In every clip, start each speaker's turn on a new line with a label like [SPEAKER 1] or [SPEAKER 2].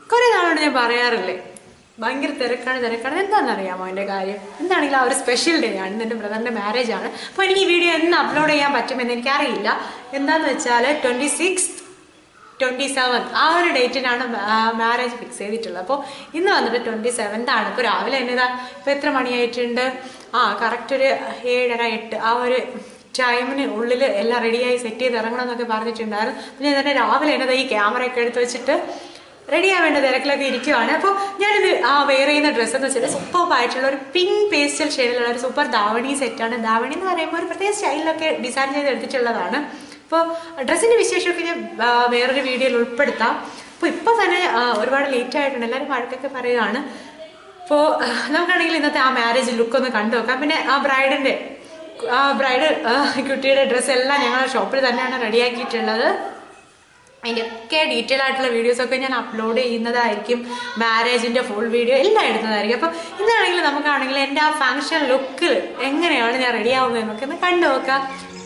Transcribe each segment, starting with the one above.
[SPEAKER 1] കുറേ നാളോട് ഞാൻ പറയാറില്ലേ ഭയങ്കര തിരക്കാണ് തിരക്കാണ് എന്താണെന്നറിയാമോ എൻ്റെ കാര്യം എന്താണെങ്കിലും ആ ഒരു സ്പെഷ്യൽ ഡേ ആണ് ഇന്ന് എൻ്റെ ബ്രദറിൻ്റെ മാരേജ് ആണ് അപ്പോൾ എനിക്ക് ഈ വീഡിയോ എന്ന് അപ്ലോഡ് ചെയ്യാൻ പറ്റുമെന്ന് എനിക്കറിയില്ല എന്താണെന്ന് വെച്ചാൽ ട്വൻറ്റി സിക്സ് ട്വൻറ്റി സെവൻ ആ ഒരു ഡേറ്റിനാണ് മാരേജ് ഫിക്സ് ചെയ്തിട്ടുള്ളത് അപ്പോൾ ഇന്ന് വന്നിട്ട് ട്വൻറ്റി സെവൻത് ആണ് ഇപ്പോൾ രാവിലെ തന്നെ ഇതാ ഇപ്പോൾ എത്ര മണിയായിട്ടുണ്ട് ആ കറക്റ്റ് ഒരു ഏഴര എട്ട് ആ ഒരു ടൈമിന് ഉള്ളിൽ എല്ലാം റെഡിയായി സെറ്റ് ചെയ്ത് ഇറങ്ങണം എന്നൊക്കെ പറഞ്ഞിട്ടുണ്ടായിരുന്നു പിന്നെ തന്നെ രാവിലെ തന്നെ ഈ ക്യാമറയൊക്കെ എടുത്ത് വെച്ചിട്ട് റെഡി ആവേണ്ട തിരക്കിലൊക്കെ ഇരിക്കുവാണ് അപ്പോൾ ഞാനിത് ആ വെയർ ചെയ്യുന്ന ഡ്രസ്സ് എന്ന് വെച്ചാൽ സൂപ്പർ ആയിട്ടുള്ള ഒരു പിങ്ക് പേസ്റ്റൽ ഷെയ്ഡിലുള്ള ഒരു സൂപ്പർ ധാവണി സെറ്റാണ് ധാവണി എന്ന് പറയുമ്പോൾ ഒരു പ്രത്യേക സ്റ്റൈലിലൊക്കെ ഡിസൈൻ ചെയ്ത് എടുത്തിട്ടുള്ളതാണ് അപ്പോൾ ഡ്രസ്സിൻ്റെ വിശേഷമൊക്കെ ഞാൻ ആ, വേറൊരു വീഡിയോയിൽ ഉൾപ്പെടുത്താം അപ്പോൾ ഇപ്പോൾ തന്നെ ആ, ഒരുപാട് ലേറ്റ് ആയിട്ടുണ്ട് എല്ലാവരും വഴക്കൊക്കെ പറയുകയാണ് അപ്പോൾ നമുക്കാണെങ്കിൽ ഇന്നത്തെ ആ മാരേജ് ലുക്ക് ഒന്ന് കണ്ടു നോക്കാം പിന്നെ ആ ബ്രൈഡിൻ്റെ ആ ബ്രൈഡ് കുട്ടിയുടെ ഡ്രസ്സ് എല്ലാം ഞങ്ങളുടെ ഷോപ്പിൽ തന്നെയാണ് റെഡിയാക്കിയിട്ടുള്ളത് അതിൻ്റെ ഒക്കെ ഡീറ്റെയിൽ ആയിട്ടുള്ള വീഡിയോസൊക്കെ ഞാൻ അപ്ലോഡ് ചെയ്യുന്നതായിരിക്കും മാരേജിൻ്റെ ഫുൾ വീഡിയോ എല്ലാം എടുത്തതായിരിക്കും അപ്പോൾ ഇന്നാണെങ്കിൽ നമുക്കാണെങ്കിൽ എൻ്റെ ആ ഫങ്ഷൻ ലുക്കിൽ എങ്ങനെയാണ് ഞാൻ റെഡി ആവുന്നത് എന്നൊക്കെ ഒന്ന് കണ്ടു നോക്കാം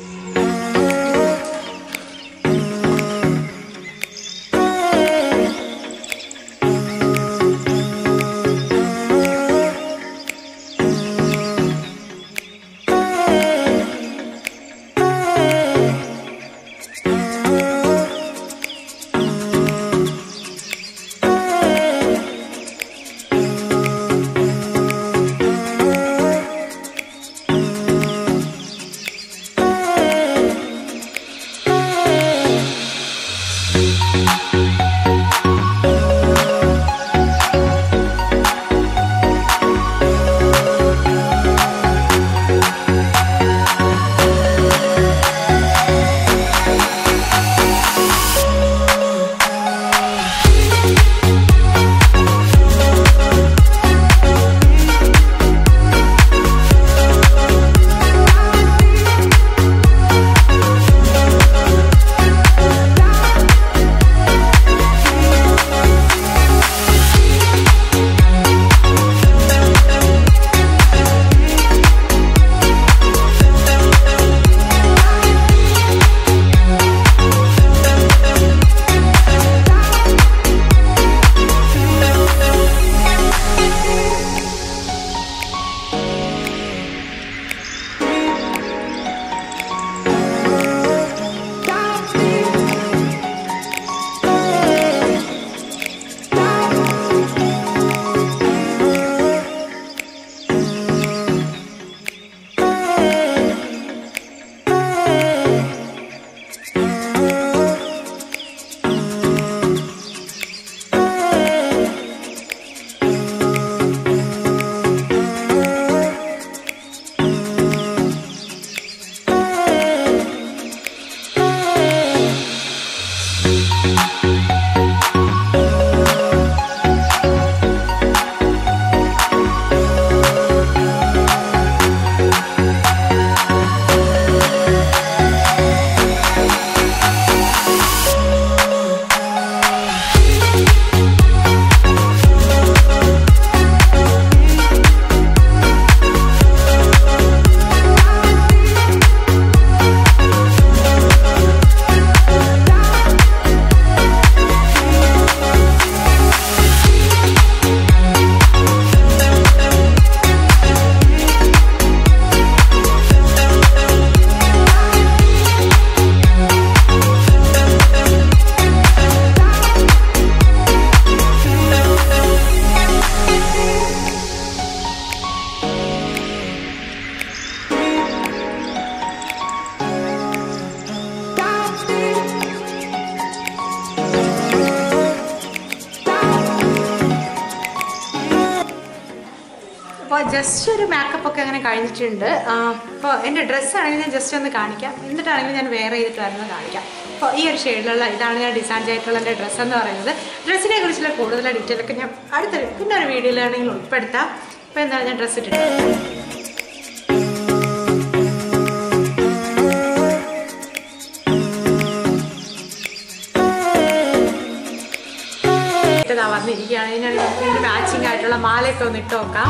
[SPEAKER 1] അപ്പോൾ ജസ്റ്റ് ഒരു മേക്കപ്പ് ഒക്കെ അങ്ങനെ കഴിഞ്ഞിട്ടുണ്ട് അപ്പോൾ എൻ്റെ ഡ്രസ്സാണെങ്കിൽ ഞാൻ ജസ്റ്റ് ഒന്ന് കാണിക്കാം എന്നിട്ടാണെങ്കിൽ ഞാൻ വേറെ ചെയ്തിട്ട് വരുന്നത് കാണിക്കാം അപ്പോൾ ഈ ഒരു ഷെയ്ഡിലുള്ള ഇതാണ് ഞാൻ ഡിസൈൻ ചെയ്തിട്ടുള്ള എൻ്റെ ഡ്രസ്സ് എന്ന് പറയുന്നത് ഡ്രസ്സിനെ കുറിച്ചുള്ള കൂടുതൽ ഡീറ്റെയിൽ ഒക്കെ ഞാൻ അടുത്തൊരു പിന്നെ ഒരു വീഡിയോയിലാണെങ്കിൽ ഉൾപ്പെടുത്താം അപ്പോൾ എന്താണ് ഞാൻ ഡ്രസ്സ് ഇട്ടിട്ട് ഇട്ടതാ വന്നിരിക്കുകയാണ് ഇതിനാണെങ്കിൽ നമുക്ക് ഇതിന് മാച്ചിങ് ആയിട്ടുള്ള മാലയൊക്കെ ഒന്ന് ഇട്ട് നോക്കാം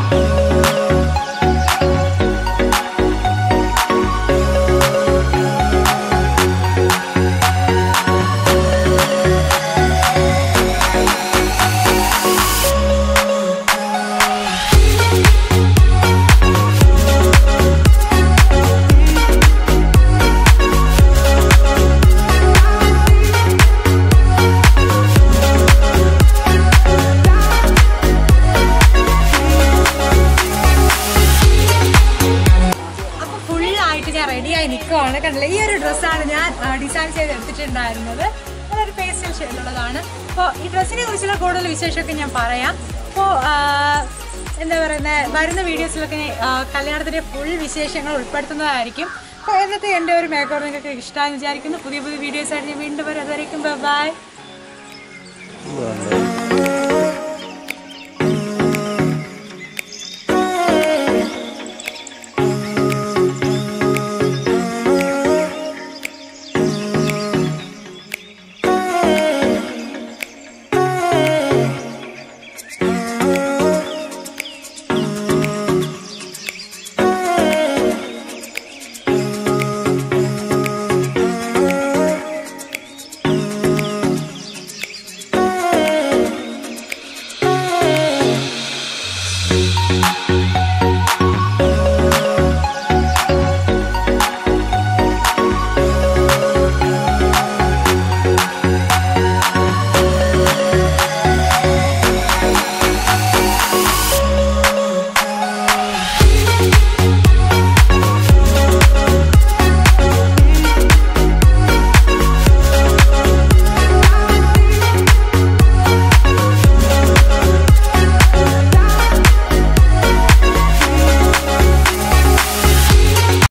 [SPEAKER 1] എടുത്തിട്ടുണ്ടായിരുന്നത് നല്ലൊരു പേസ്റ്റൽ ഷെയ്ഡിലുള്ളതാണ് അപ്പോൾ ഈ ഡ്രസ്സിനെ കുറിച്ചുള്ള കൂടുതൽ വിശേഷമൊക്കെ ഞാൻ പറയാം അപ്പോൾ എന്താ പറയുന്നത് വരുന്ന വീഡിയോസിലൊക്കെ ആ, കല്യാണത്തിൻ്റെ ഫുൾ വിശേഷങ്ങൾ ഉൾപ്പെടുത്തുന്നതായിരിക്കും അപ്പോൾ ഇന്നത്തെ എൻ്റെ ഒരു മേക്കോർ നിങ്ങൾക്ക് ഇഷ്ടമാണെന്ന് വിചാരിക്കുന്നു പുതിയ പുതിയ വീഡിയോസ് ആയിട്ട് ഞാൻ വീണ്ടും വരും അതുവരെയും ബൈ
[SPEAKER 2] വേണ്ട